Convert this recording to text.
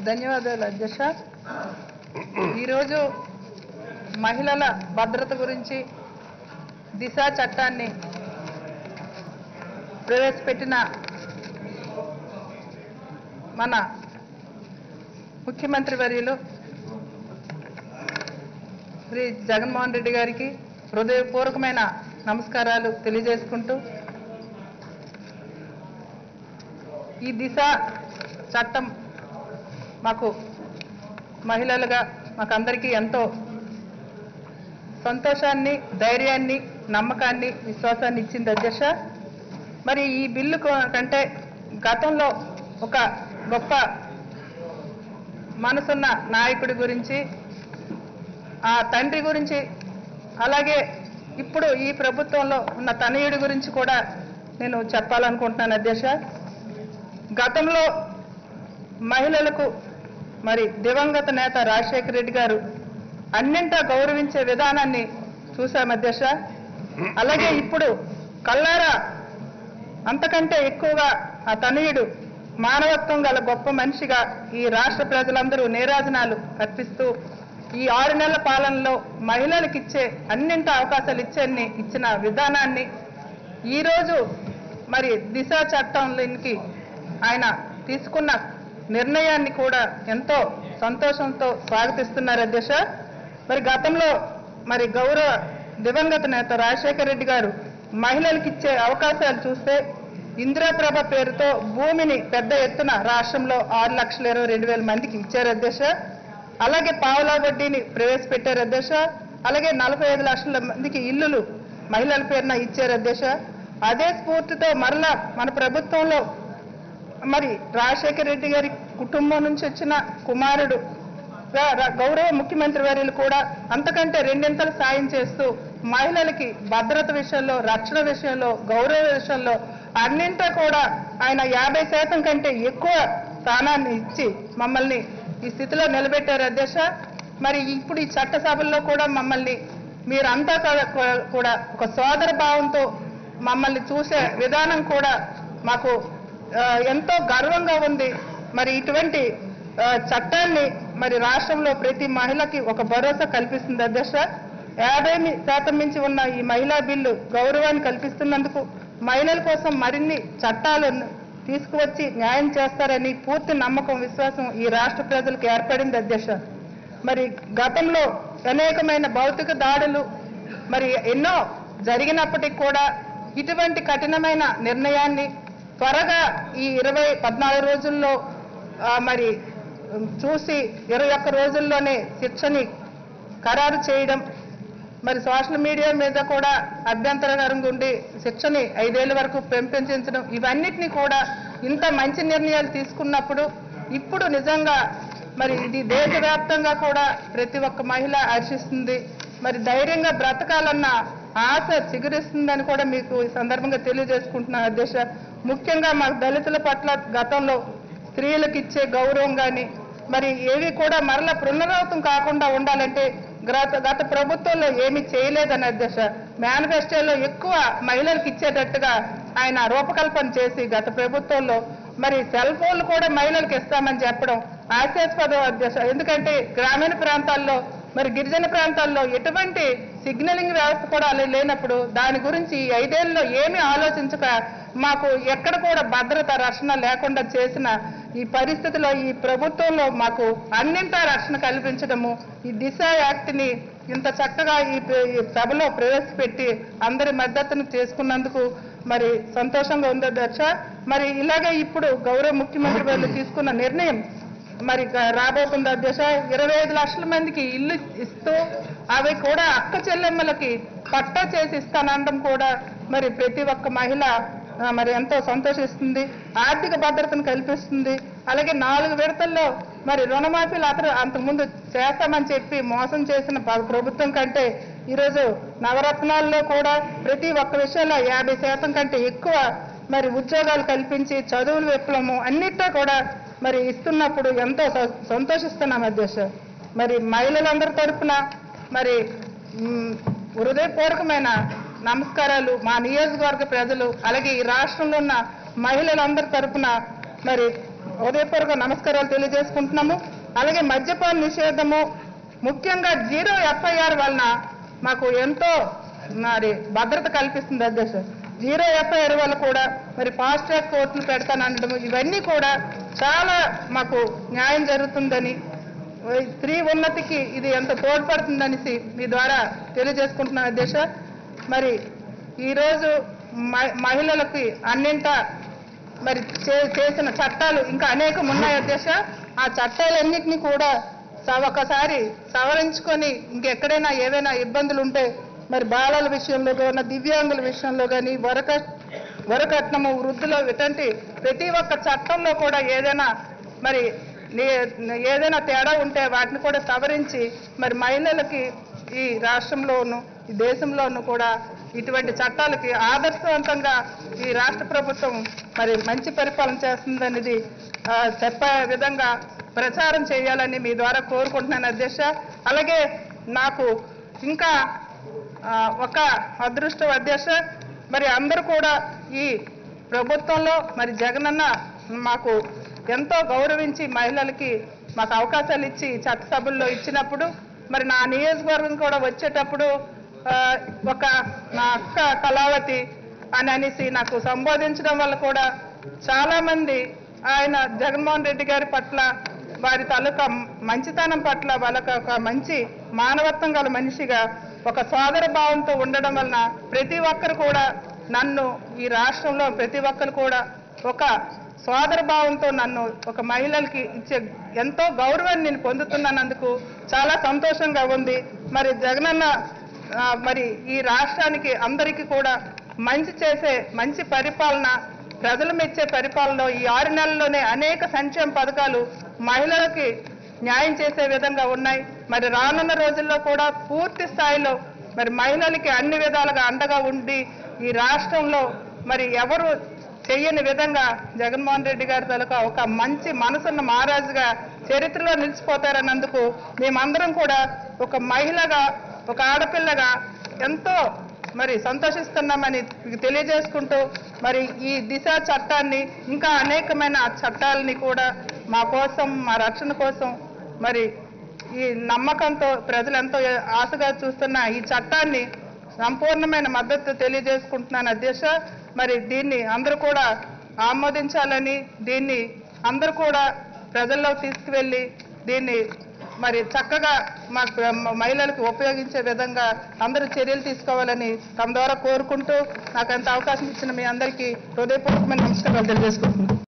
ధన్యవాదాలు అధ్యక్ష ఈరోజు మహిళల భద్రత గురించి దిశ చట్టాన్ని ప్రవేశపెట్టిన మన ముఖ్యమంత్రి వర్యులు శ్రీ జగన్మోహన్ రెడ్డి గారికి హృదయపూర్వకమైన నమస్కారాలు తెలియజేసుకుంటూ ఈ దిశ చట్టం మాకు మహిళలుగా మాకందరికీ ఎంతో సంతోషాన్ని ధైర్యాన్ని నమ్మకాన్ని విశ్వాసాన్ని ఇచ్చింది అధ్యక్ష మరి ఈ బిల్లు కో- కంటే గతంలో ఒక గొప్ప మనసున్న నాయకుడి గురించి ఆ తండ్రి గురించి అలాగే ఇప్పుడు ఈ ప్రభుత్వంలో ఉన్న తనయుడి గురించి కూడా నేను చెప్పాలనుకుంటున్నాను అధ్యక్ష గతంలో మహిళలకు మరి దివంగత నేత రాజశేఖర రెడ్డి గారు అన్నింటా గౌరవించే విధానాన్ని చూశాం అధ్యక్ష అలాగే ఇప్పుడు కల్లారా అంతకంటే ఎక్కువగా ఆ తనయుడు మానవత్వం గల గొప్ప మనిషిగా ఈ రాష్ట్ర ప్రజలందరూ నీరాజనాలు అర్పిస్తూ ఈ ఆరు నెలల పాలనలో మహిళలకు ఇచ్చే అన్నింటి అవకాశాలు ఇచ్చేన్ని ఇచ్చిన విధానాన్ని ఈరోజు మరి దిశ చట్టంలోనికి ఆయన తీసుకున్న నిర్ణయాన్ని కూడా ఎంతో సంతోషంతో స్వాగతిస్తున్నారు అధ్యక్ష మరి గతంలో మరి గౌరవ దివంగత నేత రాజశేఖర రెడ్డి గారు మహిళలకు ఇచ్చే అవకాశాలు చూస్తే ఇందిరాప్రభ పేరుతో భూమిని పెద్ద ఎత్తున రాష్ట్రంలో ఆరు లక్షల ఇరవై రెండు వేల మందికి ఇచ్చారు అధ్యక్ష అలాగే పావులా వడ్డీని ప్రవేశపెట్టారు అధ్యక్ష అలాగే నలభై ఐదు లక్షల మందికి ఇల్లులు మహిళల పేరున ఇచ్చారు అధ్యక్ష అదే స్ఫూర్తితో మరలా మన ప్రభుత్వంలో మరి రాజశేఖర రెడ్డి గారి కుటుంబం నుంచి వచ్చిన కుమారుడు గా- ర- గౌరవ ముఖ్యమంత్రి వర్యులు కూడా అంతకంటే రెండింతలు సాయం చేస్తూ మహిళలకి భద్రత విషయంలో రక్షణ విషయంలో గౌరవ విషయంలో అన్నింటా కూడా ఆయన యాభై శాతం కంటే ఎక్కువ స్థానాన్ని ఇచ్చి మమ్మల్ని ఈ స్థితిలో నిలబెట్టారు అధ్యక్ష మరి ఇప్పుడు ఈ చట్టసభల్లో కూడా మమ్మల్ని మీరంతా కూడా- కూడా ఒక సోదర భావంతో మమ్మల్ని చూసే విధానం కూడా మాకు ఆ, ఎంతో గర్వంగా ఉంది మరి ఇటువంటి ఆ, చట్టాన్ని మరి రాష్ట్రంలో ప్రతి మహిళకి ఒక భరోసా కల్పిస్తుంది అధ్యక్ష యాభై మి- శాతం మించి ఉన్న ఈ మహిళా బిల్లు గౌరవాన్ని కల్పిస్తున్నందుకు మహిళల కోసం మరిన్ని చట్టాలను తీసుకువచ్చి న్యాయం చేస్తారని పూర్తి నమ్మకం విశ్వాసం ఈ రాష్ట్ర ప్రజలకు ఏర్పడింది అధ్యక్ష మరి గతంలో అనేకమైన భౌతిక దాడులు మరి ఎన్నో జరిగినప్పటికీ కూడా ఇటువంటి కఠినమైన నిర్ణయాన్ని త్వరగా ఈ ఇరవై పద్నాలుగు రోజుల్లో ఆ, మరి ఉమ్, చూసి ఇరవై ఒక్క రోజుల్లోనే శిక్షని ఖరారు చేయడం మరి సోషల్ మీడియా మీద కూడా అభ్యంతరకరంగా ఉండి శిక్షని ఐదేళ్ల వరకు పెంపొందించడం ఇవన్నిటిని కూడా ఇంత మంచి నిర్ణయాలు తీసుకున్నప్పుడు ఇప్పుడు నిజంగా మరి ఇది దేశవ్యాప్తంగా కూడా ప్రతి ఒక్క మహిళ హర్షిస్తుంది మరి ధైర్యంగా బ్రతకాలన్న ఆశ చిగురిస్తుందని కూడా మీకు ఈ సందర్భంగా తెలియజేసుకుంటున్నాను అధ్యక్ష ముఖ్యంగా మా దళితుల పట్ల గతంలో స్త్రీలకు ఇచ్చే గౌరవం కానీ మరి ఏవి కూడా మరల పునరావృతం కాకుండా ఉండాలంటే గత గత ప్రభుత్వంలో ఏమీ చేయలేదని అధ్యక్ష మేనిఫెస్టోలో ఎక్కువ మహిళలకు ఇచ్చేటట్టుగా ఆయన రూపకల్పన చేసి గత ప్రభుత్వంలో మరి సెల్ ఫోన్లు కూడా మహిళలకు ఇస్తామని చెప్పడం హాస్యాస్పదం అధ్యక్ష ఎందుకంటే గ్రామీణ ప్రాంతాల్లో మరి గిరిజన ప్రాంతాల్లో ఎటువంటి సిగ్నలింగ్ వ్యవస్థ కూడా అలా లేనప్పుడు దాని గురించి ఈ ఐదేళ్లలో ఏమీ ఆలోచించక మాకు ఎక్కడ కూడా భద్రత రక్షణ లేకుండా చేసిన ఈ పరిస్థితిలో ఈ ప్రభుత్వంలో మాకు అన్నింటా రక్షణ కల్పించడము ఈ దిశ యాక్ట్ని ఇంత చక్కగా ఈ ప్ర- ఈ సభలో ప్రవేశపెట్టి అందరి మద్దతును చేసుకున్నందుకు మరి సంతోషంగా ఉంది అధ్యక్ష మరి ఇలాగే ఇప్పుడు గౌరవ ముఖ్యమంత్రి వాళ్ళు తీసుకున్న నిర్ణయం మరి గ- రాబోతుంది అధ్యక్ష ఇరవై ఐదు లక్షల మందికి ఇల్లు ఇస్తూ అవి కూడా అక్క చెల్లెమ్మలకి పట్టా చేసి ఇస్తానడం కూడా మరి ప్రతి ఒక్క మహిళ ఆ, మరి ఎంతో సంతోషిస్తుంది ఆర్థిక భద్రతను కల్పిస్తుంది అలాగే నాలుగు విడతల్లో మరి రుణమాఫీలు అతను అంతకుముందు చేస్తామని చెప్పి మోసం చేసిన ప- ప్రభుత్వం కంటే ఈరోజు నవరత్నాల్లో కూడా ప్రతి ఒక్క విషయంలో యాభై శాతం కంటే ఎక్కువ మరి ఉద్యోగాలు కల్పించి చదువుల విప్లవము అన్నిట్లో కూడా మరి ఇస్తున్నప్పుడు ఎంతో స- సంతోషిస్తున్నాం అధ్యక్ష మరి మహిళలందరి తరపున మరి మ్, హృదయపూర్వకమైన నమస్కారాలు మా నియోజకవర్గ ప్రజలు అలాగే ఈ రాష్ట్రంలో ఉన్న మహిళలందరి తరపున మరి ఉదయపూర్వక నమస్కారాలు తెలియజేసుకుంటున్నాము అలాగే మద్యపాన నిషేధము ముఖ్యంగా జీరో ఎఫ్ఐఆర్ వలన మాకు ఎంతో మరి భద్రత కల్పిస్తుంది అధ్యక్ష జీరో ఎఫ్ఐఆర్ వల్ల కూడా మరి ఫాస్ట్ ట్రాక్ కోర్టులు పెడతానడం ఇవన్నీ కూడా చాలా మాకు న్యాయం జరుగుతుందని స్త్రీ ఉన్నతికి ఇది ఎంత తోడ్పడుతుందనేసి మీ ద్వారా తెలియజేసుకుంటున్నాను అధ్యక్ష మరి ఈరోజు మ- మహిళలకి అన్నింట మరి చే- చేసిన చట్టాలు ఇంకా అనేకం ఉన్నాయి అధ్యక్ష ఆ చట్టాలన్నింటినీ కూడా స- ఒకసారి సవరించుకొని ఇంకెక్కడైనా ఏవైనా ఇబ్బందులు ఉంటే మరి బాలల విషయంలో కానీ దివ్యాంగుల విషయంలో కానీ వరక వరకట్నము వృద్ధులు ఇటువంటి ప్రతి ఒక్క చట్టంలో కూడా ఏదైనా మరి నే- ఏదైనా తేడా ఉంటే వాటిని కూడా సవరించి మరి మహిళలకి ఈ రాష్ట్రంలోను ఈ దేశంలోను కూడా ఇటువంటి చట్టాలకి ఆదర్శవంతంగా ఈ రాష్ట్ర ప్రభుత్వం మరి మంచి పరిపాలన చేస్తుందనేది ఆ, చెప్పే విధంగా ప్రచారం చేయాలని మీ ద్వారా కోరుకుంటున్నాను అధ్యక్ష అలాగే నాకు ఇంకా ఆ, ఒక అదృష్టం అధ్యక్ష మరి అందరూ కూడా ఈ ప్రభుత్వంలో మరి జగనన్న మాకు ఎంతో గౌరవించి మహిళలకి మాకు అవకాశాలు ఇచ్చి చట్టసభల్లో ఇచ్చినప్పుడు మరి నా నియోజకవర్గం కూడా వచ్చేటప్పుడు ఆ, ఒక నా అక్క కళావతి అని అనేసి నాకు సంబోధించడం వల్ల కూడా చాలా మంది ఆయన జగన్మోహన్ రెడ్డి గారి పట్ల వారి తాలూకా మంచితనం పట్ల వాళ్ళకి ఒక మంచి మానవత్వం గల మనిషిగా ఒక సోదర భావంతో ఉండడం వలన ప్రతి ఒక్కరు కూడా నన్ను ఈ రాష్ట్రంలో ప్రతి ఒక్కరు కూడా ఒక సోదర భావంతో నన్ను ఒక మహిళలకి ఇచ్చే ఎంతో గౌరవాన్ని నేను పొందుతున్నందుకు చాలా సంతోషంగా ఉంది మరి జగనన్న ఆ, మరి ఈ రాష్ట్రానికి అందరికీ కూడా మంచి చేసే మంచి పరిపాలన ప్రజలు మెచ్చే పరిపాలనలో ఈ ఆరు నెలల్లోనే అనేక సంక్షేమ పథకాలు మహిళలకి న్యాయం చేసే విధంగా ఉన్నాయి మరి రానున్న రోజుల్లో కూడా పూర్తి స్థాయిలో మరి మహిళలకి అన్ని విధాలుగా అండగా ఉండి ఈ రాష్ట్రంలో మరి ఎవరు చెయ్యని విధంగా జగన్మోహన్ రెడ్డి గారి తాలూకా ఒక మంచి మనసున్న మహారాజుగా చరిత్రలో నిలిచిపోతారన్నందుకు మేమందరం కూడా ఒక మహిళగా ఒక ఆడపిల్లగా ఎంతో మరి సంతోషిస్తున్నామని మీకు తెలియజేసుకుంటూ మరి ఈ దిశ చట్టాన్ని ఇంకా అనేకమైన చట్టాలని కూడా మా కోసం మా రక్షణ కోసం మరి ఈ నమ్మకంతో ప్రజలు ఎంతో ఆశగా చూస్తున్న ఈ చట్టాన్ని సంపూర్ణమైన మద్దతు తెలియజేసుకుంటున్నాను అధ్యక్ష మరి దీన్ని అందరూ కూడా ఆమోదించాలని దీన్ని అందరూ కూడా ప్రజల్లో తీసుకువెళ్ళి దీన్ని మరి చక్కగా మా మా మహిళలకు ఉపయోగించే విధంగా అందరూ చర్యలు తీసుకోవాలని తమ ద్వారా కోరుకుంటూ నాకు ఎంత అవకాశం ఇచ్చిన మీ అందరికీ హృదయపూర్వకమైన నమస్కారాలు తెలియజేసుకుంటున్నాను